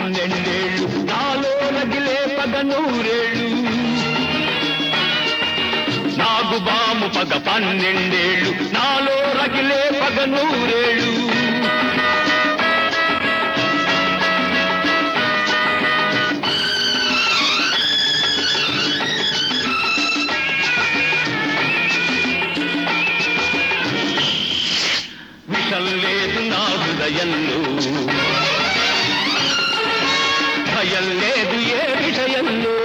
పన్నెండేళ్ళు నాలో రగిలే పగ నూరేళ్ళు నాగు బాము పగ పన్నెండేళ్ళు నాలో రగిలే పగ నూరేళ్ళు విషం లేదు నా హృదయంలో భయం లేదు ఏ విషయంలో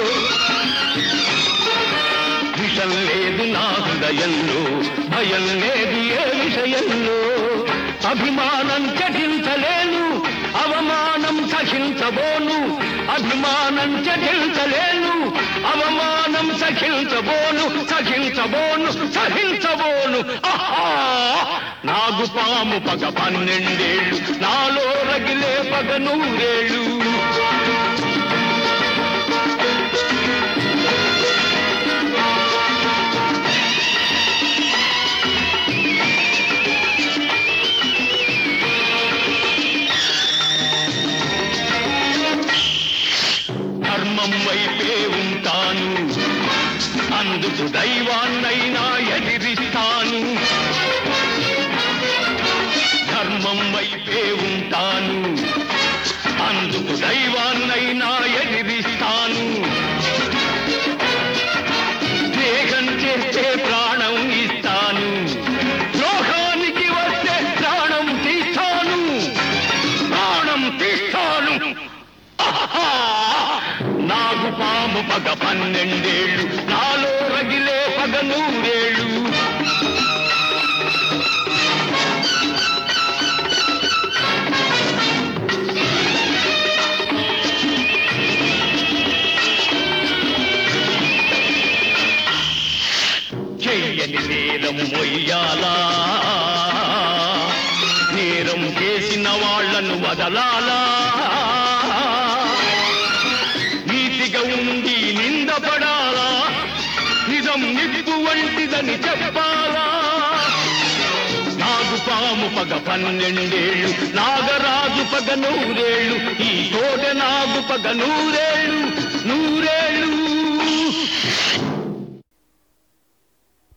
విషం లేదు నా హృదయంలో భయం లేదు ఏ విషయంలో అభిమానం చటించలేను అవమానం సహించబోను అభిమానం చటించలేను అవమానం సహించబోను సహించబోను సహించబోను ఆహా! నాగు పాము పగ పన్నెండేళ్ళు నాలో రగిలే పగ నూరేళ్ళు ధర్మం వైపే ఉంటాను అందుకు దైవాన్నైనా ఎదిరిస్తాను ధర్మం వైపే ఉంటాను అందుకు దైవాన్నైనా ఎదిరిస్తాను దేహం చేస్తే ప్రాణం ఇస్తాను లోకానికి వస్తే ప్రాణం తీస్తాను ప్రాణం తీస్తాను ఆహా! నాగు పాము పగ పన్నెండేళ్ళు నాలో రగిలే పగ నూరేళ్ళు చెయ్యని నేరం మొయ్యాలా నేరం చేసిన వాళ్లను వదలాలా నీతిగా ఉండి నిందపడాలా నిజం నిప్పు వంటిదని చెప్పాలా నాగు పాము పగ పన్నెండేళ్ళు నాగరాజు పగ నూరేళ్ళు ఈ కోట నాగు పగ నూరేళ్ళు నూరేళ్ళు